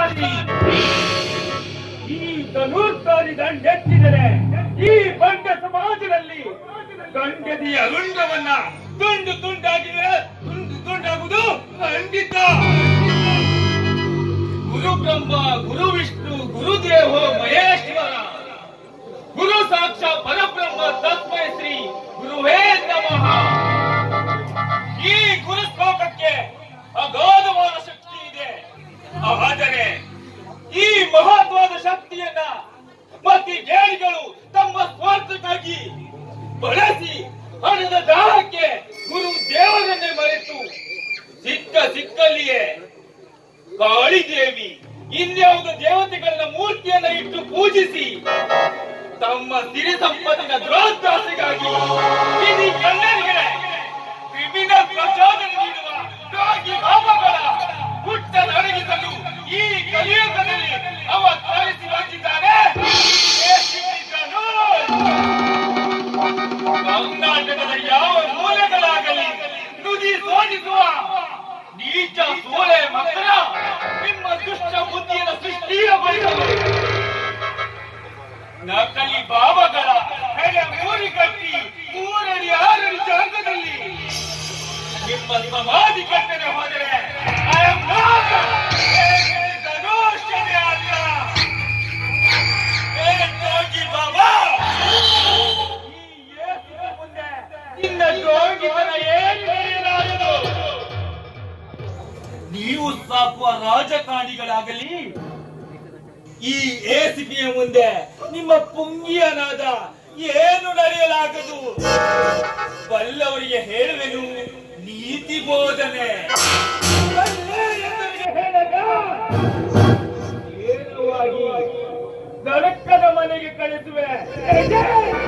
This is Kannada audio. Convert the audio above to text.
ಧನುರ್ಧಾರಿ ಈ ಧನುರ್ಧಾರಿ ದಂಡೆತ್ತಿದರೆ ಈ ಬಂಡ ಸಮಾಜದಲ್ಲಿ ಗಂಡದಿಯ ಅರುಂಡವನ್ನ ತುಂಡು ತುಂಡಾಗಿದೆ ತುಂಡು ತುಂಡಾಗುವುದು ಖಂಡಿತ ಗುರು ಬ್ರಹ್ಮ ಗುರು ವಿಷ್ಣು ಗುರುದೇವೋ ಮಹೇಶ್ವರ ಗುರು ಸಾಕ್ಷಾ ಪರಬ್ರಹ್ಮ ತಸ್ಮೈ ಶ್ರೀ ಗುರುವೇ ನಮಃ ಈ ಗುರು ಶ್ಲೋಕಕ್ಕೆ ಅಗಾಧವಾದ ಶಕ್ತಿ ಇದೆ ಆದರೆ ಈ ಮಹತ್ವದ ಶಕ್ತಿಯನ್ನ ಮತ್ತೆ ಜ್ಞಾನಿಗಳು ತಮ್ಮ ಸ್ವಾರ್ಥಕ್ಕಾಗಿ ಬಳಸಿ ಹಣದ ದಾಹಕ್ಕೆ ಗುರು ದೇವರನ್ನೇ ಮರೆತು ಸಿಕ್ಕ ಸಿಕ್ಕಲ್ಲಿಯೇ ಕಾಳಿದೇವಿ ಇನ್ಯಾವುದೋ ದೇವತೆಗಳ ಮೂರ್ತಿಯನ್ನ ಇಟ್ಟು ಪೂಜಿಸಿ ತಮ್ಮ ಸಿರಿ ಸಂಪತ್ತಿನ ದುರಾದಾಸೆಗಾಗಿ ಇಡೀ ಕನ್ನಡಿಗರೇ ಕ್ರಿಮಿನಲ್ ಪ್ರಚೋದನೆ ನೀಡುವ ರೋಗಿ ಬಾಬಗಳ ಹುಟ್ಟ ನಡಗಿಸಲು ಈ ಕಲಿಯುಗದಲ್ಲಿ ಅವ ತರಿಸಿ ಬಂದಿದ್ದಾನೆ ಏಸಿದ್ದನು. ಕರ್ನಾಟಕದ ಯಾವ ಮೂಲೆಗಳಾಗಲಿ ನುಡಿ ಸೋಜಿಸುವ ನೀಚ ಸೂಳೆ ಮಕ್ಕಳ ನಿಮ್ಮ ದುಷ್ಟ ಬುದ್ಧಿಯನ್ನು ಸೃಷ್ಟಿಯಗೊಳಿಸಲು ನಕಲಿ ಬಾಬಗಳ ಹೆಡೆ ಮೂರಿ ಕಟ್ಟಿ ಮೂರಡಿ ಆರಡಿ ಜಾಗದಲ್ಲಿ ನಿಮ್ಮ ಸಮಾಧಿ ಕಟ್ಟನೆ ಹೋದರೆ I am not a ಧನುಷ್ಯನೇ ಅಲ್ಲ ಏ ಜೋಗಿ ಬಾಬಾ ಈ ಯೇಸುವಿನ ಮುಂದೆ ನಿನ್ನ ಜೋಗಿತನ ಏನು ನಡೆಯಲಾಗದು ನೀವು ಸಾಕುವ ರಾಜಕಾರಣಿಗಳಾಗಲಿ ಈ ಏಸಿಪಿಯ ಮುಂದೆ ನಿಮ್ಮ ಪುಂಗಿಯನಾದ ಏನು ನಡೆಯಲಾಗದು ಬಲ್ಲವರಿಗೆ ಹೇಳುವೆನು ನೀತಿ ಬೋಧನೆ ಬಲ್ಲೆ ಎಂದವರಿಗೆ ಹೇಳಗ ನೇರವಾಗಿ ನರಕದ ಮನೆಗೆ ಕಳಿಸುವೆ